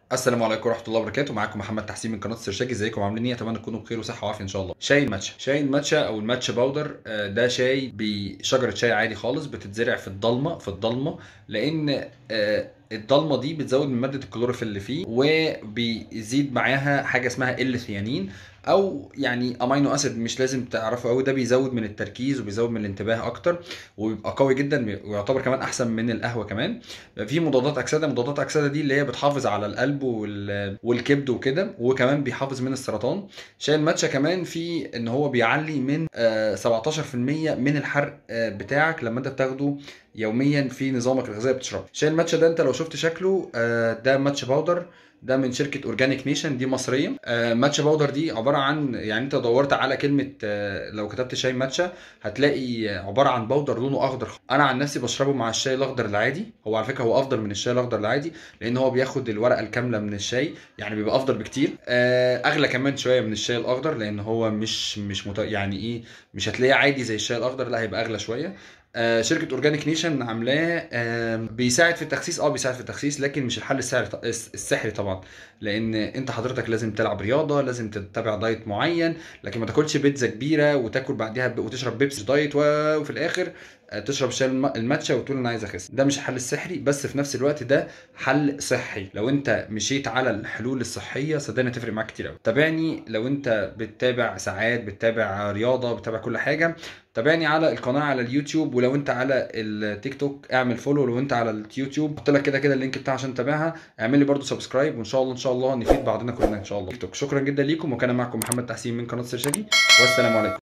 السلام عليكم ورحمه الله وبركاته معاكم محمد تحسين من قناه السرشاجي ازيكم عاملين ايه اتمنى تكونوا بخير وصحه وعافيه ان شاء الله شاي الماتشا شاي الماتشا او الماتشا باودر آه، ده شاي بشجره شاي عادي خالص بتتزرع في الضلمه في الضلمه لان آه، الضلمه دي بتزود من ماده الكلوروفيل اللي فيه وبيزيد معاها حاجه اسمها ال ثيانين او يعني امينو اسيد مش لازم تعرفه قوي ده بيزود من التركيز وبيزود من الانتباه اكتر وبيبقى قوي جدا ويعتبر كمان احسن من القهوه كمان في مضادات اكسده مضادات اكسده دي اللي هي بتحافظ على القلب وال- والكبد وكده وكمان بيحافظ من السرطان شاي الماتشا كمان في ان هو بيعلي من آه، 17% من الحرق آه، بتاعك لما انت بتاخده يوميا في نظامك الغذائي بتشربه شاي الماتشا ده انت لو شفت شكله آه، ده ماتشا باودر ده من شركه اورجانيك نيشن دي مصريه آه، ماتشا باودر دي عباره عن يعني انت دورت على كلمه آه، لو كتبت شاي ماتشا هتلاقي عباره عن باودر لونه اخضر انا عن نفسي بشربه مع الشاي الاخضر العادي هو على فكره هو افضل من الشاي الاخضر العادي لان هو بياخد الورقه الكامله من الشاي يعني بيبقى افضل بكتير آه، اغلى كمان شويه من الشاي الاخضر لان هو مش مش مت... يعني ايه مش هتلاقيه عادي زي الشاي الاخضر لا هيبقى اغلى شويه آه، شركه اورجانيك نيشن عاملاه آه، بيساعد في التخسيس اه بيساعد في التخسيس لكن مش الحل السحري السحري طبعا لان انت حضرتك لازم تلعب رياضه لازم تتبع دايت معين لكن ما تاكلش بيتزا كبيره وتاكل بعدها ب... وتشرب بيبسي دايت و... وفي الاخر آه، تشرب شاي الم- الماتشا وتقول انا عايز اخس ده مش الحل السحري بس في نفس الوقت ده حل صحي لو انت مشيت على الحلول الصحيه صدقني تفرق معاك كتير قوي تابعني لو انت بتتابع ساعات بتتابع رياضه بتتابع كل حاجه تابعني على القناه على اليوتيوب ولو انت على التيك توك اعمل فولو لو انت على اليوتيوب حط لك كده كده اللينك بتاعها عشان تتابعها اعمل لي برده سبسكرايب وان شاء الله ان شاء الله نفيد بعضنا كلنا ان شاء الله تيك توك شكرا جدا ليكم وكان معكم محمد تحسين من قناه سرشاجي والسلام عليكم